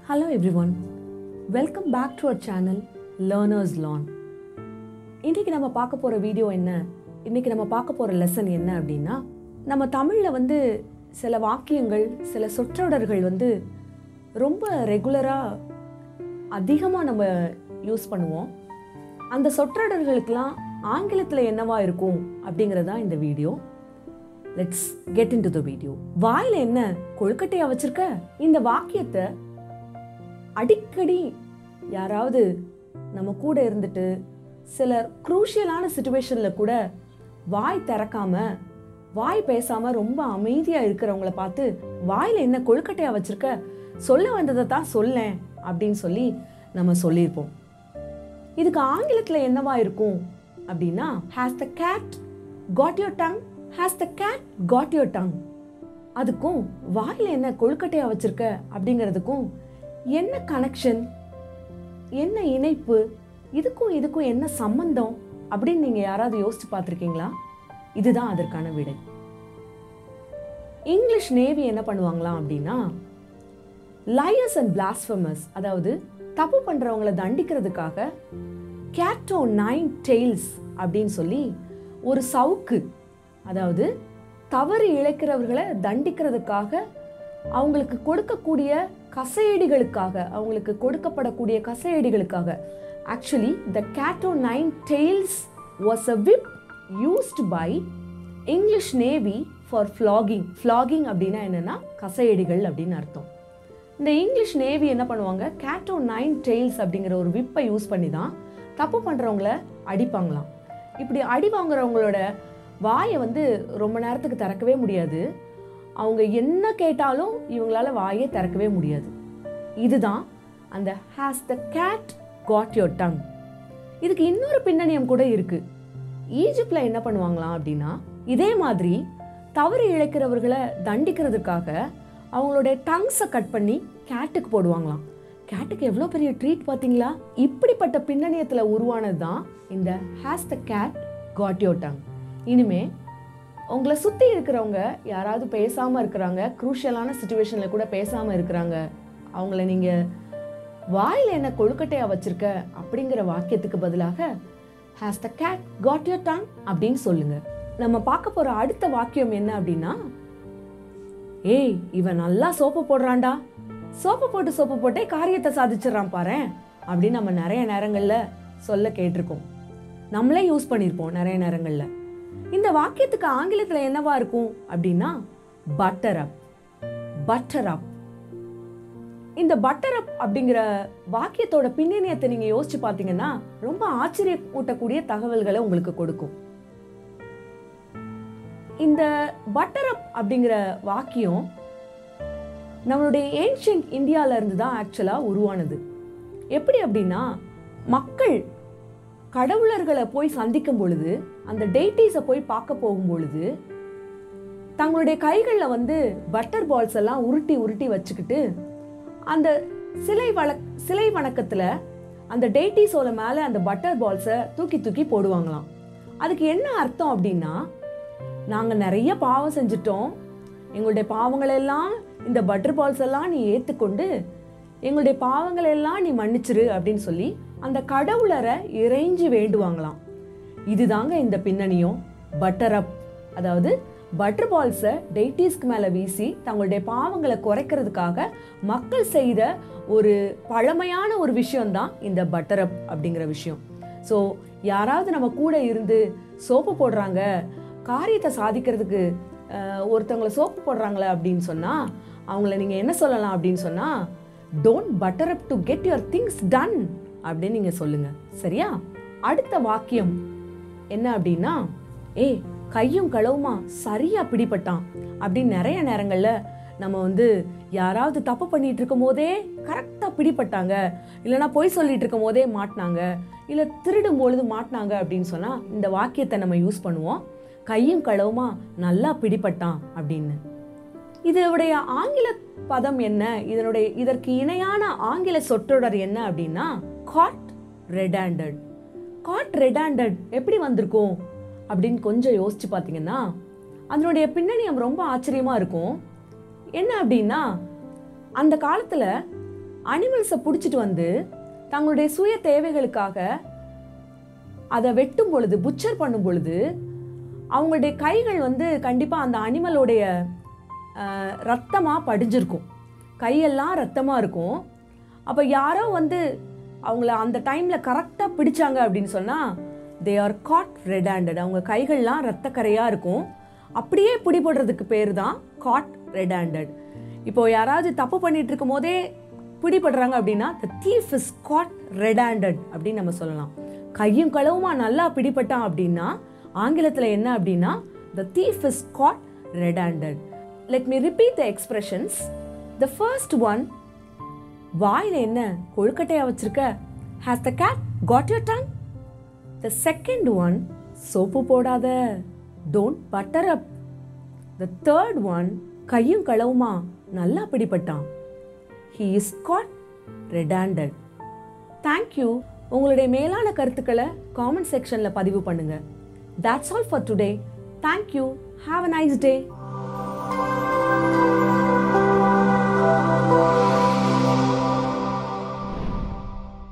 Hello everyone. Welcome back to our channel Learners Lawn. இன்னைக்கு நம்ம பார்க்க போகிற வீடியோ என்ன இன்னைக்கு நம்ம பார்க்க போகிற லெசன் என்ன அப்படின்னா நம்ம தமிழில் வந்து சில வாக்கியங்கள் சில சொற்றொடர்கள் வந்து ரொம்ப ரெகுலராக அதிகமாக நம்ம யூஸ் பண்ணுவோம் அந்த சொற்றொடர்களுக்கெல்லாம் ஆங்கிலத்தில் என்னவா இருக்கும் அப்படிங்கிறதா இந்த video let's get into the video வாயில் என்ன கொழுக்கட்டையா வச்சிருக்க இந்த வாக்கியத்தை அடிக்கடி யாராவது நம்ம கூட இருந்துட்டு சிலர் குரூஷியலான சுச்சுவேஷனில் கூட வாய் திறக்காம வாய் பேசாம ரொம்ப அமைதியா இருக்கிறவங்கள பார்த்து வாயில என்ன கொழுக்கட்டையா வச்சிருக்க சொல்ல வந்ததை தான் சொல்லேன் அப்படின்னு சொல்லி நம்ம சொல்லியிருப்போம் இதுக்கு ஆங்கிலத்தில் என்னவா இருக்கும் அப்படின்னா has the cat got your tongue has the cat got your tongue அதுக்கும் வாயில் என்ன கொழுக்கட்டையா வச்சிருக்க அப்படிங்கிறதுக்கும் என்ன கனெக்ஷன் என்ன இணைப்பு இதுக்கும் இதுக்கும் என்ன சம்பந்தம் அப்படின்னு நீங்கள் யாராவது யோசிச்சு பார்த்துருக்கீங்களா இதுதான் அதற்கான விடை இங்கிலீஷ் நேவி என்ன பண்ணுவாங்களாம் அப்படின்னா லயர்ஸ் அண்ட் பிளாஸ்பமஸ் அதாவது தப்பு பண்றவங்கள தண்டிக்கிறதுக்காக கேட்டோ நைன் டெய்ல்ஸ் அப்படின்னு சொல்லி ஒரு சவுக்கு அதாவது தவறு இழைக்கிறவர்களை தண்டிக்கிறதுக்காக அவங்களுக்கு கொடுக்கக்கூடிய கசையடிகளுக்காக அவங்களுக்கு கொடுக்கப்படக்கூடிய கசையடிகளுக்காக actually the cat o' nine tails was a whip used by English navy for flogging flogging அப்படின்னா என்னன்னா கசையடிகள் அப்படின்னு அர்த்தம் இந்த இங்கிலீஷ் நேவி என்ன பண்ணுவாங்க கேட்டோ நைன் டெய்ல்ஸ் அப்படிங்கிற ஒரு விப்பை யூஸ் பண்ணி தான் தப்பு பண்ணுறவங்கள அடிப்பாங்களாம் இப்படி அடி வாங்குறவங்களோட வாயை வந்து ரொம்ப நேரத்துக்கு திறக்கவே முடியாது அவங்க என்ன கேட்டாலும் இவங்களால வாயை திறக்கவே முடியாது இதுதான் அந்த has the cat got your tongue இதுக்கு இன்னொரு பின்னணியம் கூட இருக்கு ஈஜிப்ட்ல என்ன பண்ணுவாங்களாம் அப்படின்னா இதே மாதிரி தவறு இழைக்கிறவர்களை தண்டிக்கிறதுக்காக அவங்களுடைய டங்ஸை கட் பண்ணி கேட்டுக்கு போடுவாங்களாம் கேட்டுக்கு எவ்வளோ பெரிய ட்ரீட் பார்த்தீங்களா இப்படிப்பட்ட பின்னணியத்தில் உருவானது தான் இந்த has the cat got your tongue இனிமே உங்களை சுற்றி இருக்கிறவங்க யாராவது பேசாமல் இருக்கிறாங்க குரூஷியலான சுச்சுவேஷனில் கூட பேசாமல் இருக்கிறாங்க அவங்கள நீங்கள் வாயில் என்ன கொழுக்கட்டையா வச்சிருக்க அப்படிங்கிற வாக்கியத்துக்கு பதிலாக has the cat got your tongue அப்படின்னு சொல்லுங்க நம்ம பார்க்க போற அடுத்த வாக்கியம் என்ன அப்படின்னா ஏய் இவன் நல்லா சோப்பு போடுறான்டா சோப்பு போட்டு சோப்பு போட்டே காரியத்தை சாதிச்சிடறான் பாரேன் அப்படின்னு நம்ம நிறைய நேரங்கள்ல சொல்ல கேட்டிருக்கோம் நம்மளே யூஸ் பண்ணியிருப்போம் நிறைய நேரங்கள்ல இந்த வாக்கியத்துக்கு ஆங்கிலத்துல என்னவா இருக்கும் அப்படின்னா பட்டர் அப் பட்டர் அப் இந்த பட்டர் அப் அப்படிங்கிற வாக்கியத்தோட பின்னணியத்தை நீங்க யோசிச்சு பார்த்தீங்கன்னா ரொம்ப ஆச்சரிய ஊட்டக்கூடிய தகவல்களை உங்களுக்கு கொடுக்கும் இந்த பட்டர் அப் அப்படிங்கிற வாக்கியம் நம்மளுடைய ஏன்ஷியன்ட் இந்தியால இருந்து தான் ஆக்சுவலா உருவானது எப்படி அப்படின்னா மக்கள் கடவுளர்களை போய் சந்திக்கும் பொழுது அந்த டெய்டிஸை போய் பார்க்க போகும் பொழுது தங்களுடைய கைகளில் வந்து பட்டர் பால்ஸ் எல்லாம் உருட்டி உருட்டி வச்சுக்கிட்டு அந்த சிலை வழ சிலை வணக்கத்தில் அந்த டெய்டிஸோட மேலே அந்த பட்டர் பால்ஸை தூக்கி தூக்கி போடுவாங்களாம் அதுக்கு என்ன அர்த்தம் அப்படின்னா நாங்கள் நிறைய பாவம் செஞ்சிட்டோம் எங்களுடைய பாவங்களெல்லாம் இந்த பட்டர் பால்ஸ் எல்லாம் நீ ஏற்றுக்கொண்டு எங்களுடைய பாவங்களை எல்லாம் நீ மன்னிச்சிரு அப்படின்னு சொல்லி அந்த கடவுளரை இறைஞ்சி வேண்டுவாங்களாம் இதுதாங்க இந்த பின்னணியும் பட்டர் அப் அதாவது பட்டர் பால்ஸை டெய்டிஸ்க்கு மேலே வீசி தங்களுடைய பாவங்களை குறைக்கிறதுக்காக மக்கள் செய்த ஒரு பழமையான ஒரு விஷயம்தான் இந்த பட்டர் அப் அப்படிங்கிற விஷயம் ஸோ யாராவது நம்ம கூட இருந்து சோப்பு போடுறாங்க காரியத்தை சாதிக்கிறதுக்கு அஹ், ஒருத்தவங்களை சோப்பு போடுறாங்களே அப்படின்னு சொன்னால் அவங்கள நீங்கள் என்ன சொல்லலாம் அப்படின்னு சொன்னால் don't butter up to get your things done அப்படின்னு நீங்கள் சொல்லுங்கள் சரியா அடுத்த வாக்கியம் என்ன அப்படின்னா ஏய் கையும் களவுமா சரியா பிடிபட்டான் அப்படின்னு நிறைய நேரங்கள்ல நம்ம வந்து யாராவது தப்பு பண்ணிட்டு இருக்கும் போதே கரெக்டா பிடிபட்டாங்க இல்லைன்னா பொய் சொல்லிட்டு இருக்கும் போதே மாட்டினாங்க இல்ல திருடும் பொழுது மாட்டினாங்க அப்படின்னு சொன்னா இந்த வாக்கியத்தை நம்ம யூஸ் பண்ணுவோம் கையும் களவுமா நல்லா பிடிபட்டான் அப்படின்னு இதனுடைய ஆங்கில பதம் என்ன இதனுடைய இதற்கு இணையான ஆங்கில சொற்றொடர் என்ன அப்படின்னா காட் ரெடாண்டட் காட் ரெடாண்டட் எப்படி வந்திருக்கும் அப்படின்னு கொஞ்சம் யோசிச்சு பார்த்தீங்கன்னா அதனுடைய பின்னணியம் ரொம்ப ஆச்சரியமா இருக்கும் என்ன அப்படின்னா அந்த காலத்துல அனிமல்ஸை பிடிச்சிட்டு வந்து தங்களுடைய சுய தேவைகளுக்காக அதை வெட்டும் பொழுது புச்சர் பண்ணும் பொழுது அவங்களுடைய கைகள் வந்து கண்டிப்பாக அந்த அனிமலோடைய ரத்தமாக படிஞ்சிருக்கும் கையெல்லாம் ரத்தமாக இருக்கும் அப்போ யாரோ வந்து அவங்கள அந்த டைமில் கரெக்டாக பிடிச்சாங்க அப்படின்னு சொன்னால் they are caught red handed அவங்க கைகள்லாம் ரத்தக்கரையாக இருக்கும் அப்படியே பிடிபடுறதுக்கு பேர் தான் காட் ரெட் ஹேண்டட் இப்போ யாராவது தப்பு பண்ணிட்டு இருக்கும் போதே பிடிபடுறாங்க அப்படின்னா the thief is caught red handed அப்படின்னு நம்ம சொல்லலாம் கையும் களவுமா நல்லா பிடிபட்டான் அப்படின்னா ஆங்கிலத்தில் என்ன அப்படின்னா the thief is caught red handed let me repeat the expressions the first one வாயில் என்ன கொழுக்கட்டையா வச்சிருக்க has the cat got your tongue the second one soap போடாத don't butter up the third one கையும் களவுமா நல்லா பிடிபட்டான் he is caught red handed thank you உங்களுடைய மேலான கருத்துக்களை காமெண்ட் செக்ஷனில் பதிவு பண்ணுங்க That's all for today. Thank you. Have a nice day.